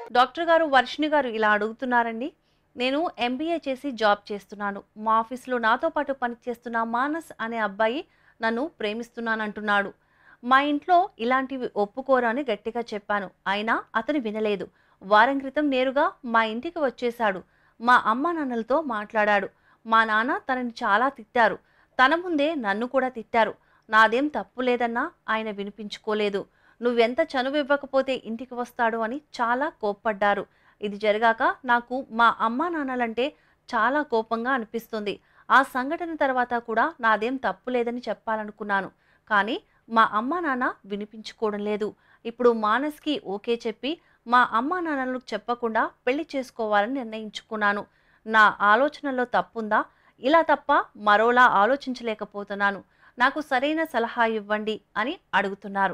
doctor గారు వర్షిణి గారు ఇలా అడుగుతున్నారండి నేను ఎంబీఏ చేసి జాబ్ చేస్తున్నాను మా ఆఫీస్లో నాతో పాటు పనిచేస్తున్న మానస్ అనే అబ్బాయి నన్ను ప్రేమిస్తున్నానంటున్నాడు మా ఇంట్లో ఇలాంటివి ఒప్పుకోరు అని గట్టిగా చెప్పాను అయినా అతను వినలేదు వారం క్రితం నేరుగా మా ఇంటికి వచ్చేశాడు మా అమ్మ నాన్నలతో మాట్లాడాడు మా నాన్న తనని చాలా తిట్టారు తన ముందే నన్ను కూడా తిట్టారు నాదేం తప్పు లేదన్నా ఆయన వినిపించుకోలేదు నువ్వెంత చనువు ఇవ్వకపోతే ఇంటికి వస్తాడు అని చాలా కోప్పడ్డారు ఇది జరిగాక నాకు మా అమ్మా నాన్నలంటే చాలా కోపంగా అనిపిస్తుంది ఆ సంఘటన తర్వాత కూడా నాదేం తప్పు లేదని చెప్పాలనుకున్నాను కానీ మా అమ్మా నాన్న వినిపించుకోవడం లేదు ఇప్పుడు మానస్కి ఓకే చెప్పి మా అమ్మా నాన్నలకు చెప్పకుండా పెళ్లి చేసుకోవాలని నిర్ణయించుకున్నాను నా ఆలోచనలో తప్పుందా ఇలా తప్ప మరోలా ఆలోచించలేకపోతున్నాను నాకు సరైన సలహా ఇవ్వండి అని అడుగుతున్నారు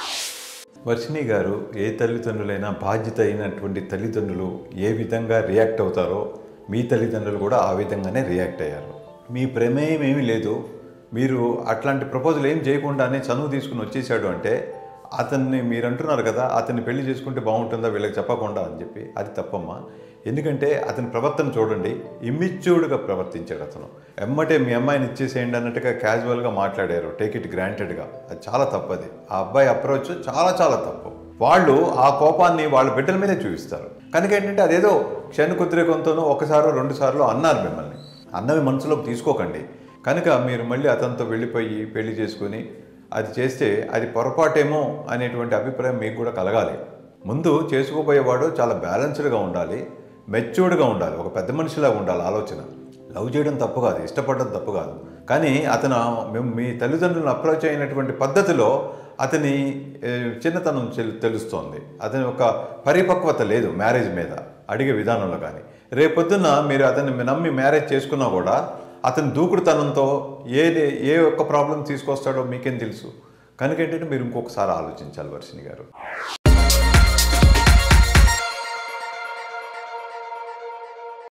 వర్షిణి గారు ఏ తల్లిదండ్రులైనా బాధ్యత అయినటువంటి తల్లిదండ్రులు ఏ విధంగా రియాక్ట్ అవుతారో మీ తల్లిదండ్రులు కూడా ఆ విధంగానే రియాక్ట్ అయ్యారు మీ ప్రమేయం ఏమీ లేదు మీరు అట్లాంటి ప్రపోజల్ ఏం చేయకుండానే చనువు తీసుకుని వచ్చేసాడు అంటే అతన్ని మీరు అంటున్నారు కదా అతన్ని పెళ్లి చేసుకుంటే బాగుంటుందా వీళ్ళకి చెప్పకుండా అని చెప్పి అది తప్పమ్మా ఎందుకంటే అతని ప్రవర్తన చూడండి ఇమ్మిచ్యూడ్గా ప్రవర్తించాడు అతను ఎమ్మటే మీ అమ్మాయిని ఇచ్చేసేయండి అన్నట్టుగా క్యాజువల్గా మాట్లాడారు టేక్ ఇట్ గ్రాంటెడ్గా అది చాలా తప్పది ఆ అబ్బాయి అప్రోచ్ చాలా చాలా తప్పు వాళ్ళు ఆ కోపాన్ని వాళ్ళ బిడ్డల మీదే చూపిస్తారు కనుక ఏంటంటే అదేదో క్షణ కుద్రేకంతోనో ఒకసారో రెండు సార్లు అన్నారు మిమ్మల్ని అన్నవి మనసులోకి తీసుకోకండి కనుక మీరు మళ్ళీ అతనితో వెళ్ళిపోయి పెళ్లి చేసుకొని అది చేస్తే అది పొరపాటేమో అనేటువంటి అభిప్రాయం మీకు కూడా కలగాలి ముందు చేసుకోబోయేవాడు చాలా బ్యాలెన్స్డ్గా ఉండాలి మెచ్యూర్డ్గా ఉండాలి ఒక పెద్ద మనిషిలాగా ఉండాలి ఆలోచన లవ్ చేయడం తప్పు కాదు ఇష్టపడడం తప్పు కాదు కానీ అతను మేము మీ తల్లిదండ్రులను అప్రోచ్ అయినటువంటి పద్ధతిలో అతని ఏ, చిన్నతనం చెల్- తెలుస్తోంది అతని ఒక పరిపక్వత లేదు మ్యారేజ్ మీద అడిగే విధానంలో కానీ రేపొద్దున మీరు అతన్ని నమ్మి మ్యారేజ్ చేసుకున్నా కూడా అతని దూకుడుతనంతో ఏ ఏ ఒక్క ప్రాబ్లం తీసుకొస్తాడో మీకేం తెలుసు కనుక ఏంటంటే మీరు ఇంకొకసారి ఆలోచించాలి వర్షిని గారు